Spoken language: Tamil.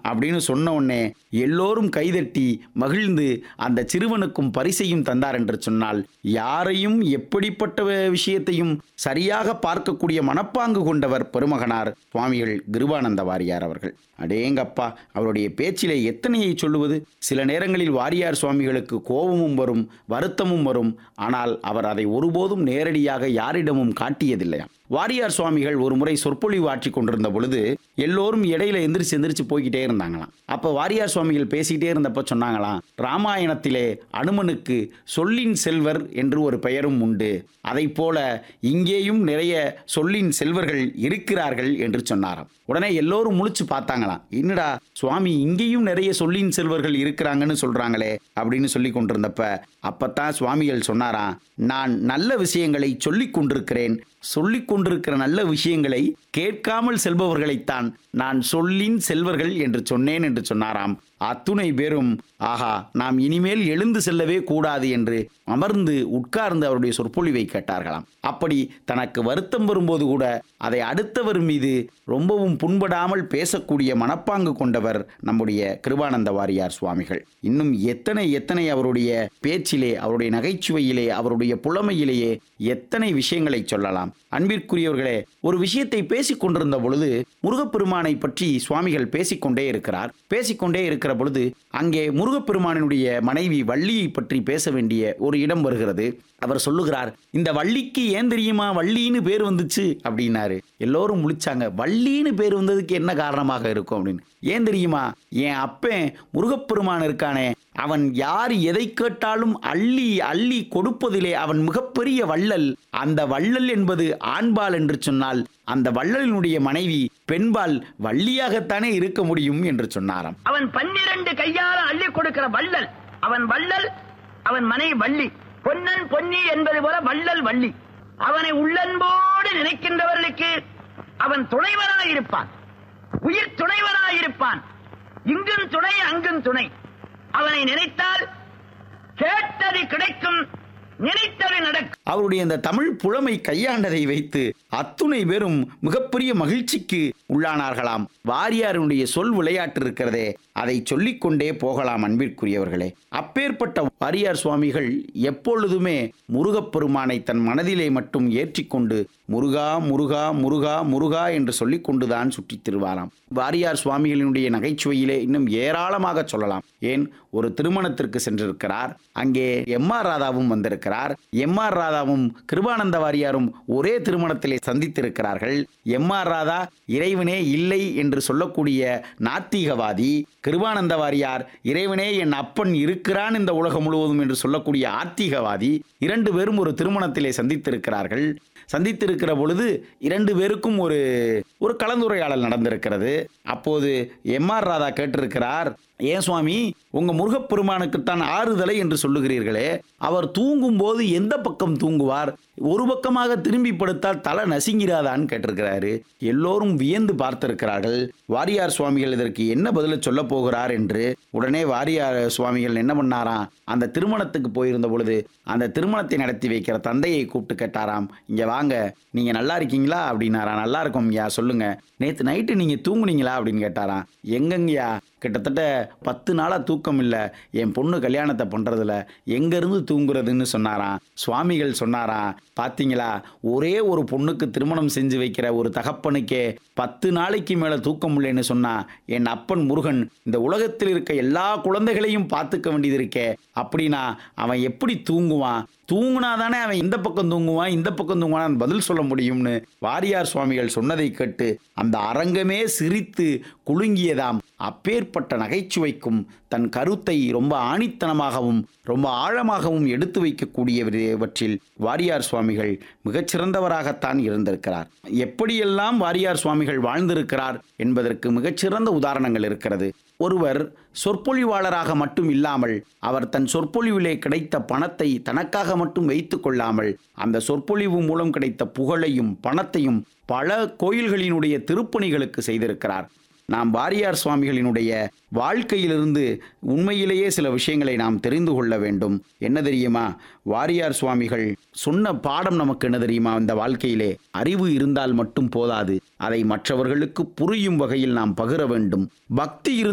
அப்படின்னு சொன்ன உடனே எல்லோரும் கைதட்டி மகிழ்ந்து அந்த சிறுவனுக்கும் பரிசையும் தந்தார் என்று சொன்னால் யாரையும் எப்படிப்பட்ட வி- விஷயத்தையும் சரியாக பார்க்கக்கூடிய மனப்பாங்கு கொண்டவர் பெருமகனார் சுவாமிகள் கிருபானந்த வாரியார் அவர்கள் அடேங்கப்பா அவருடைய பேச்சிலே எத்தனையை சொல்லுவது சில நேரங்களில் வாரியார் சுவாமிகளுக்கு கோபமும் வரும் வருத்தமும் வரும் ஆனால் அவர் அதை ஒருபோதும் நேரடியாக யாரிடமும் காட்டியதில்லையாம் வாரியார் சுவாமிகள் ஒரு முறை சொற்பொழிவு ஆற்றி கொண்டிருந்த பொழுது எல்லோரும் இடையில எந்திரிச்சு எந்திரிச்சு போய்கிட்டே இருந்தாங்களாம் அப்ப வாரியார் சுவாமிகள் பேசிக்கிட்டே இருந்தப்ப சொன்னாங்களாம் ராமாயணத்திலே அனுமனுக்கு சொல்லின் செல்வர் என்று ஒரு பெயரும் உண்டு அதை போல இங்கேயும் நிறைய சொல்லின் செல்வர்கள் இருக்கிறார்கள் என்று சொன்னாராம் உடனே எல்லோரும் முழிச்சு பார்த்தாங்களாம் என்னடா சுவாமி இங்கேயும் நிறைய சொல்லின் செல்வர்கள் இருக்கிறாங்கன்னு சொல்றாங்களே அப்படின்னு சொல்லி கொண்டிருந்தப்ப அப்பத்தான் சுவாமிகள் சொன்னாராம் நான் நல்ல விஷயங்களை சொல்லிக் கொண்டிருக்கிறேன் சொல்லிக் கொண்டிருக்கிற நல்ல விஷயங்களை கேட்காமல் செல்பவர்களைத்தான் நான் சொல்லின் செல்வர்கள் என்று சொன்னேன் என்று சொன்னாராம் அத்துணை பேரும் ஆஹா நாம் இனிமேல் எழுந்து செல்லவே கூடாது என்று அமர்ந்து உட்கார்ந்து அவருடைய சொற்பொழிவை கேட்டார்களாம் அப்படி தனக்கு வருத்தம் வரும்போது கூட அதை அடுத்தவர் மீது ரொம்பவும் புண்படாமல் பேசக்கூடிய மனப்பாங்கு கொண்டவர் நம்முடைய கிருபானந்த வாரியார் சுவாமிகள் இன்னும் எத்தனை எத்தனை அவருடைய பேச்சிலே அவருடைய நகைச்சுவையிலே அவருடைய புலமையிலேயே எத்தனை விஷயங்களை சொல்லலாம் அன்பிற்குரியவர்களே ஒரு விஷயத்தை பேசிக் கொண்டிருந்த பொழுது முருகப்பெருமானை பற்றி சுவாமிகள் பேசிக்கொண்டே இருக்கிறார் பேசிக்கொண்டே இருக்கிற பொழுது அங்கே முருகப்பெருமானினுடைய மனைவி வள்ளியை பற்றி பேச வேண்டிய ஒரு இடம் வருகிறது அவர் சொல்லுகிறார் இந்த வள்ளிக்கு ஏன் தெரியுமா வள்ளின்னு பேர் வந்துச்சு அப்படின்னாரு எல்லோரும் முழிச்சாங்க வள்ளின்னு பேர் வந்ததுக்கு என்ன காரணமாக இருக்கும் அப்படின்னு ஏன் தெரியுமா என் அப்பன் முருகப்பெருமான் இருக்கானே அவன் யார் எதை கேட்டாலும் அள்ளி அள்ளி கொடுப்பதிலே அவன் மிகப்பெரிய வள்ளல் அந்த வள்ளல் என்பது ஆண்பால் என்று சொன்னால் அந்த வள்ளலினுடைய மனைவி பெண்பால் வள்ளியாகத்தானே இருக்க முடியும் என்று சொன்னாராம் அவன் பன்னிரண்டு கையால அள்ளி கொடுக்கிற வள்ளல் அவன் வள்ளல் அவன் மனைவி வள்ளி பொன்னன் பொன்னி என்பது போல வள்ளல் வள்ளி அவனை உள்ளன்போடு நினைக்கின்றவர்களுக்கு அவன் துணைவனாயிருப்பான் உயிர் துணைவனாயிருப்பான் இங்கும் துணை அங்கும் துணை அவனை நினைத்தால் கேட்டது கிடைக்கும் நினைத்தது நடக்கும் அவருடைய அந்த தமிழ் புலமை கையாண்டதை வைத்து அத்துணை பேரும் மிகப்பெரிய மகிழ்ச்சிக்கு உள்ளானார்களாம் வாரியாருடைய சொல் விளையாட்டு இருக்கிறதே அதை சொல்லிக்கொண்டே போகலாம் அன்பிற்குரியவர்களே அப்பேற்பட்ட வாரியார் சுவாமிகள் எப்பொழுதுமே முருகப்பெருமானை தன் மனதிலே மட்டும் ஏற்றிக்கொண்டு முருகா முருகா முருகா முருகா என்று சொல்லிக் கொண்டுதான் சுற்றித் திருவாராம் வாரியார் சுவாமிகளினுடைய நகைச்சுவையிலே இன்னும் ஏராளமாக சொல்லலாம் ஏன் ஒரு திருமணத்திற்கு சென்றிருக்கிறார் அங்கே எம் ஆர் ராதாவும் வந்திருக்கிறார் எம் ஆர் ராதாவும் கிருபானந்த வாரியாரும் ஒரே திருமணத்திலே சந்தித்திருக்கிறார்கள் எம் ஆர் ராதா இறைவனே இல்லை என்று சொல்லக்கூடிய நாத்திகவாதி கிருபானந்த வாரியார் இறைவனே என் அப்பன் இருக்கிறான் இந்த உலகம் முழுவதும் என்று சொல்லக்கூடிய ஆத்திகவாதி இரண்டு பேரும் ஒரு திருமணத்திலே சந்தித்திருக்கிறார்கள் சந்தித்திருக்கிற பொழுது இரண்டு பேருக்கும் ஒரு ஒரு கலந்துரையாடல் நடந்திருக்கிறது அப்போது எம் ஆர் ராதா கேட்டிருக்கிறார் ஏன் சுவாமி உங்க முருகப்பெருமானுக்குத்தான் ஆறுதலை என்று சொல்லுகிறீர்களே அவர் தூங்கும் போது எந்த பக்கம் தூங்குவார் ஒரு பக்கமாக திரும்பி படுத்தால் தலை நசுங்கிறாதான்னு கேட்டிருக்கிறாரு எல்லோரும் வியந்து பார்த்திருக்கிறார்கள் வாரியார் சுவாமிகள் இதற்கு என்ன பதில சொல்ல போகிறார் என்று உடனே வாரியார் சுவாமிகள் என்ன பண்ணாராம் அந்த திருமணத்துக்கு போயிருந்த பொழுது அந்த திருமணத்தை நடத்தி வைக்கிற தந்தையை கூப்பிட்டு கேட்டாராம் இங்க வாங்க நீங்க நல்லா இருக்கீங்களா அப்படின்னாரா நல்லா இருக்கோம் ஐயா சொல்லுங்க நேத்து நைட்டு நீங்க தூங்குனீங்களா அப்படின்னு கேட்டாராம் எங்கங்கய்யா கிட்டத்தட்ட பத்து நாளா தூக்கம் இல்லை என் பொண்ணு கல்யாணத்தை பண்றதுல எங்க இருந்து தூங்குறதுன்னு சொன்னாராம் சுவாமிகள் சொன்னாராம் பாத்தீங்களா ஒரே ஒரு பொண்ணுக்கு திருமணம் செஞ்சு வைக்கிற ஒரு தகப்பனுக்கே பத்து நாளைக்கு மேல தூக்கம் இல்லைன்னு சொன்னா என் அப்பன் முருகன் இந்த உலகத்தில் இருக்க எல்லா குழந்தைகளையும் பார்த்துக்க வேண்டியது இருக்கே அப்படின்னா அவன் எப்படி தூங்குவான் தூங்குனா தானே அவன் இந்த பக்கம் தூங்குவான் இந்த பக்கம் தூங்குவான் பதில் சொல்ல முடியும்னு வாரியார் சுவாமிகள் சொன்னதை கேட்டு அந்த அரங்கமே சிரித்து குலுங்கியதாம் அப்பேற்பட்ட நகைச்சுவைக்கும் தன் கருத்தை ரொம்ப ஆணித்தனமாகவும் ரொம்ப ஆழமாகவும் எடுத்து வைக்கக்கூடியவற்றில் வாரியார் சுவாமிகள் மிகச்சிறந்தவராகத்தான் இருந்திருக்கிறார் எப்படியெல்லாம் வாரியார் சுவாமிகள் வாழ்ந்திருக்கிறார் என்பதற்கு மிகச்சிறந்த உதாரணங்கள் இருக்கிறது ஒருவர் சொற்பொழிவாளராக மட்டும் இல்லாமல் அவர் தன் சொற்பொழிவிலே கிடைத்த பணத்தை தனக்காக மட்டும் வைத்துக் கொள்ளாமல் அந்த சொற்பொழிவு மூலம் கிடைத்த புகழையும் பணத்தையும் பல கோயில்களினுடைய திருப்பணிகளுக்கு செய்திருக்கிறார் நாம் வாரியார் சுவாமிகளினுடைய வாழ்க்கையிலிருந்து உண்மையிலேயே சில விஷயங்களை நாம் தெரிந்து கொள்ள வேண்டும் என்ன தெரியுமா வாரியார் சுவாமிகள் சொன்ன பாடம் நமக்கு என்ன தெரியுமா இந்த வாழ்க்கையிலே அறிவு இருந்தால் மட்டும் போதாது அதை மற்றவர்களுக்கு புரியும் வகையில் நாம் பகிர வேண்டும் பக்தி இருந்து